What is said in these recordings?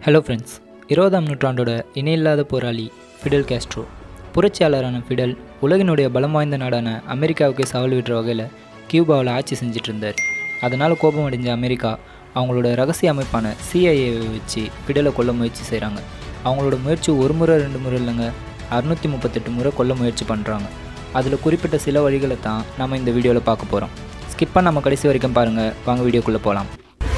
hello friends இருபதாம் நூற்றாண்டோட இணையில்லாத போராளி ஃபிடல் கேஸ்ட்ரோ புரட்சியாளரான ஃபிடல் உலகினுடைய பலம் வாய்ந்த நாடான அமெரிக்காவுக்கு சவால் விடுற வகையில் கியூபாவில் ஆட்சி செஞ்சுட்டு இருந்தார் அதனால் கோபம் அடைஞ்ச அமெரிக்கா அவங்களோட ரகசிய அமைப்பான சிஐஏவை வச்சு ஃபிடலை கொல்ல முயற்சி செய்கிறாங்க அவங்களோட முயற்சி ஒரு முறை ரெண்டு முறை இல்லைங்க அறுநூற்றி முப்பத்தெட்டு முறை கொல்ல முயற்சி பண்ணுறாங்க அதில் குறிப்பிட்ட சில வழிகளை தான் நம்ம இந்த வீடியோவில் பார்க்க போகிறோம் ஸ்கிப் பண்ணாம கடைசி வரைக்கும் பாருங்கள் வாங்க வீடியோக்குள்ளே போகலாம்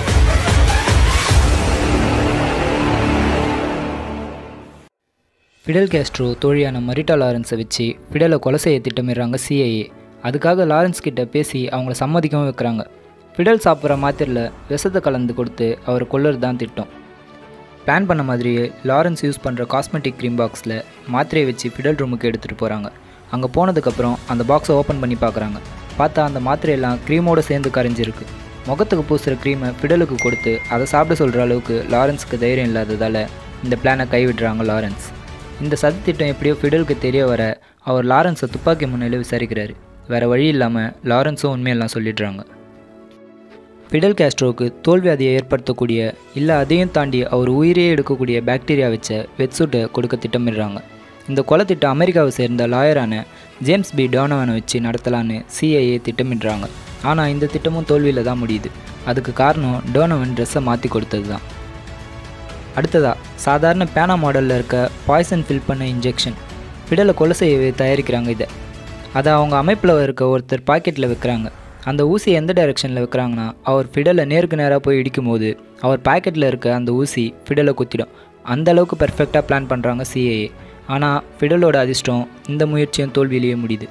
ஃபிடல் கேஸ்ட்ரோ தோழியான மரிட்டா லாரன்ஸை வச்சு ஃபிடலை கொலை செய்ய திட்டமிடுறாங்க சிஐஏ அதுக்காக லாரன்ஸ் கிட்ட பேசி அவங்கள சம்மதிக்கவும் வைக்கிறாங்க ஃபிடல் சாப்பிட்ற மாத்திரையில் விஷத்தை கலந்து கொடுத்து அவர் கொல்லறது தான் திட்டம் பிளான் பண்ண மாதிரியே லாரன்ஸ் யூஸ் பண்ணுற காஸ்மெட்டிக் க்ரீம் பாக்ஸில் மாத்திரையை வச்சு ஃபிடல் ரூமுக்கு எடுத்துகிட்டு போகிறாங்க அங்கே போனதுக்கப்புறம் அந்த பாக்ஸை ஓப்பன் பண்ணி பார்க்குறாங்க பார்த்தா அந்த மாத்திரையெல்லாம் க்ரீமோடு சேர்ந்து கரைஞ்சிருக்கு முகத்துக்கு பூசுகிற க்ரீமை ஃபிடலுக்கு கொடுத்து அதை சாப்பிட சொல்கிற அளவுக்கு லாரன்ஸுக்கு தைரியம் இல்லாததால் இந்த பிளானை கைவிடுறாங்க லாரன்ஸ் இந்த சதி திட்டம் எப்படியோ ஃபிடலுக்கு தெரிய வர அவர் லாரன்ஸை துப்பாக்கி முன்னிலையில் விசாரிக்கிறாரு வேறு வழி இல்லாமல் லாரன்ஸும் உண்மையெல்லாம் சொல்லிடுறாங்க ஃபிடல் கேஸ்ட்ரோவுக்கு தோல்வியாதியை ஏற்படுத்தக்கூடிய இல்லை அதையும் தாண்டி அவர் உயிரையே எடுக்கக்கூடிய பாக்டீரியா வச்ச வெட்சூட்டை கொடுக்க திட்டமிடுறாங்க இந்த கொலை திட்டம் அமெரிக்காவை சேர்ந்த லாயரான ஜேம்ஸ் பி டோனவனை வச்சு நடத்தலான்னு சிஐஏ திட்டமிடுறாங்க ஆனால் இந்த திட்டமும் தோல்வியில் தான் முடியுது அதுக்கு காரணம் டோனவன் ட்ரெஸ்ஸை மாற்றி கொடுத்தது தான் அடுத்ததா சாதாரண பேனா மாடலில் இருக்க பாய்சன் ஃபில் பண்ண இன்ஜெக்ஷன் ஃபிடலை கொலை செய்யவே தயாரிக்கிறாங்க இதை அதை அவங்க அமைப்பில் இருக்க ஒருத்தர் பாக்கெட்டில் வைக்கிறாங்க அந்த ஊசி எந்த டைரெக்ஷனில் வைக்கிறாங்கன்னா அவர் ஃபிடலை நேருக்கு நேராக போய் இடிக்கும் போது அவர் பாக்கெட்டில் இருக்க அந்த ஊசி ஃபிடலை குத்திடும் அந்த அளவுக்கு பெர்ஃபெக்டாக பிளான் பண்ணுறாங்க சிஏஏ ஆனால் ஃபிடலோட அதிர்ஷ்டம் இந்த முயற்சியும் தோல்வியிலேயே முடியுது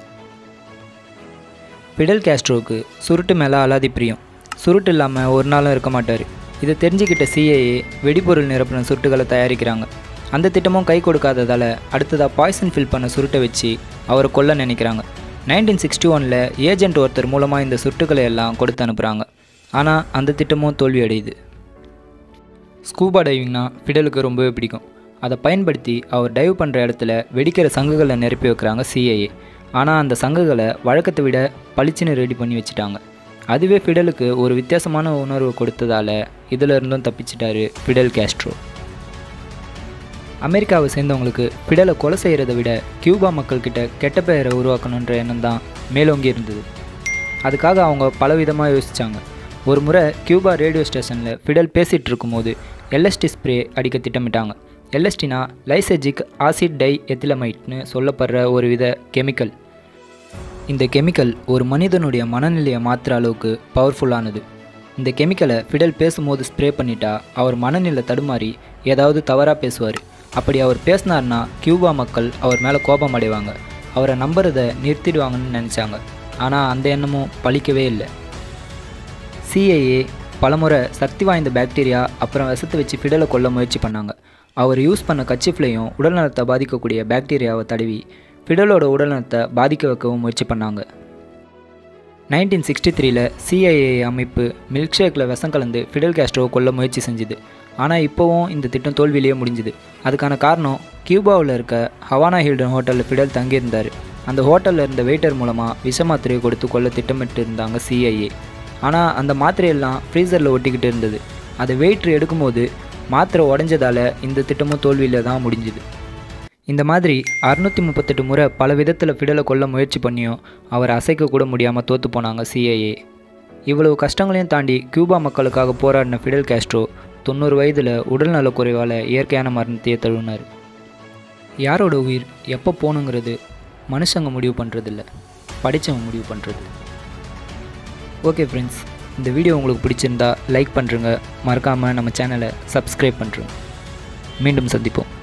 ஃபிடல் கேஸ்ட்ரோவுக்கு சுருட்டு மேலே அலாதி பிரியம் சுருட்டு இல்லாமல் ஒரு நாளும் இருக்க மாட்டார் இதை தெரிஞ்சுக்கிட்ட சிஏஏ வெடிபொருள் நிரப்பின சுருட்டுகளை தயாரிக்கிறாங்க அந்த திட்டமும் கை கொடுக்காததால் அடுத்ததாக பாய்சன் ஃபில் பண்ண சுருட்டை வச்சு அவரை கொல்ல நினைக்கிறாங்க நைன்டீன் சிக்ஸ்டி ஒனில் ஏஜென்ட் ஒருத்தர் மூலமாக இந்த சுட்டுகளை எல்லாம் கொடுத்து அனுப்புகிறாங்க ஆனால் அந்த திட்டமும் தோல்வி அடையுது ஸ்கூபா டைவிங்னா ஃபிடலுக்கு ரொம்பவே பிடிக்கும் அதை பயன்படுத்தி அவர் டைவ் பண்ணுற இடத்துல வெடிக்கிற சங்குகளை நிரப்பி வைக்கிறாங்க சிஐஏ ஆனால் அந்த சங்குகளை வழக்கத்தை விட பளிச்சுன்னு ரெடி பண்ணி வச்சுட்டாங்க அதுவே ஃபிடலுக்கு ஒரு வித்தியாசமான உணர்வு கொடுத்ததால் இதில் இருந்தும் தப்பிச்சிட்டாரு ஃபிடல் கேஸ்ட்ரோ அமெரிக்காவை சேர்ந்தவங்களுக்கு ஃபிடலை கொலை செய்கிறத விட கியூபா மக்கள்கிட்ட கெட்ட பெயரை உருவாக்கணுன்ற எண்ணம் தான் மேலோங்கி இருந்தது அதுக்காக அவங்க பலவிதமாக யோசித்தாங்க ஒரு முறை கியூபா ரேடியோ ஸ்டேஷனில் ஃபிடல் பேசிகிட்டு இருக்கும்போது எல்எஸ்டி ஸ்ப்ரே அடிக்க திட்டமிட்டாங்க எல்எஸ்டினா லைசெஜிக் ஆசிட் டை எத்திலமைட்னு சொல்லப்படுற ஒரு வித கெமிக்கல் இந்த கெமிக்கல் ஒரு மனிதனுடைய மனநிலையை மாற்றுற அளவுக்கு பவர்ஃபுல்லானது இந்த கெமிக்கலை ஃபிடல் பேசும்போது ஸ்ப்ரே பண்ணிட்டா அவர் மனநிலை தடுமாறி ஏதாவது தவறாக பேசுவார் அப்படி அவர் பேசினார்னா கியூபா மக்கள் அவர் மேலே கோபம் அடைவாங்க அவரை நம்புறதை நிறுத்திடுவாங்கன்னு நினச்சாங்க ஆனால் அந்த எண்ணமும் பழிக்கவே இல்லை சிஐஏ பலமுறை சக்தி வாய்ந்த பாக்டீரியா அப்புறம் விஷத்தை வச்சு ஃபிடலை கொல்ல முயற்சி பண்ணாங்க அவர் யூஸ் பண்ண கச்சிஃப்லையும் உடல்நலத்தை பாதிக்கக்கூடிய பாக்டீரியாவை தடவி ஃபிடலோட உடல்நலத்தை பாதிக்க வைக்கவும் முயற்சி பண்ணாங்க நைன்டீன் சிக்ஸ்டி த்ரீல சிஐஏ அமைப்பு மில்க் ஷேக்கில் விஷம் கலந்து ஃபிடல் கேஸ்ட்ரோவை கொல்ல முயற்சி செஞ்சுது ஆனால் இப்போவும் இந்த திட்டம் தோல்வியிலேயே முடிஞ்சுது அதுக்கான காரணம் கியூபாவில் இருக்க ஹவானா ஹில்டன் ஹோட்டலில் ஃபிடல் தங்கியிருந்தார் அந்த ஹோட்டலில் இருந்த வெயிட்டர் மூலமாக விஷ மாத்திரையை கொடுத்து கொல்ல திட்டமிட்டு இருந்தாங்க சிஐஏ ஆனால் அந்த மாத்திரையெல்லாம் ஃப்ரீசரில் ஒட்டிக்கிட்டு இருந்தது அதை வெயிட்ரு எடுக்கும்போது மாத்திரை உடஞ்சதால் இந்த திட்டமும் தோல்வியில் தான் முடிஞ்சுது இந்த மாதிரி அறுநூற்றி முப்பத்தெட்டு முறை பல விதத்தில் ஃபிடலை கொல்ல முயற்சி பண்ணியும் அவர் அசைக்க கூட முடியாமல் தோற்று போனாங்க சிஐஏ இவ்வளவு கஷ்டங்களையும் தாண்டி கியூபா மக்களுக்காக போராடின ஃபிடல் கேஸ்ட்ரோ தொண்ணூறு வயதில் உடல்நலக் குறைவால் இயற்கையான மரணத்தையே தழுவினார் யாரோட உயிர் எப்போ போகணுங்கிறது மனுஷங்க முடிவு பண்ணுறதில்ல படித்தவங்க முடிவு பண்ணுறது ஓகே ஃப்ரெண்ட்ஸ் இந்த வீடியோ உங்களுக்கு பிடிச்சிருந்தா லைக் பண்ணுறங்க மறக்காமல் நம்ம சேனலை சப்ஸ்கிரைப் பண்ணுறோம் மீண்டும் சந்திப்போம்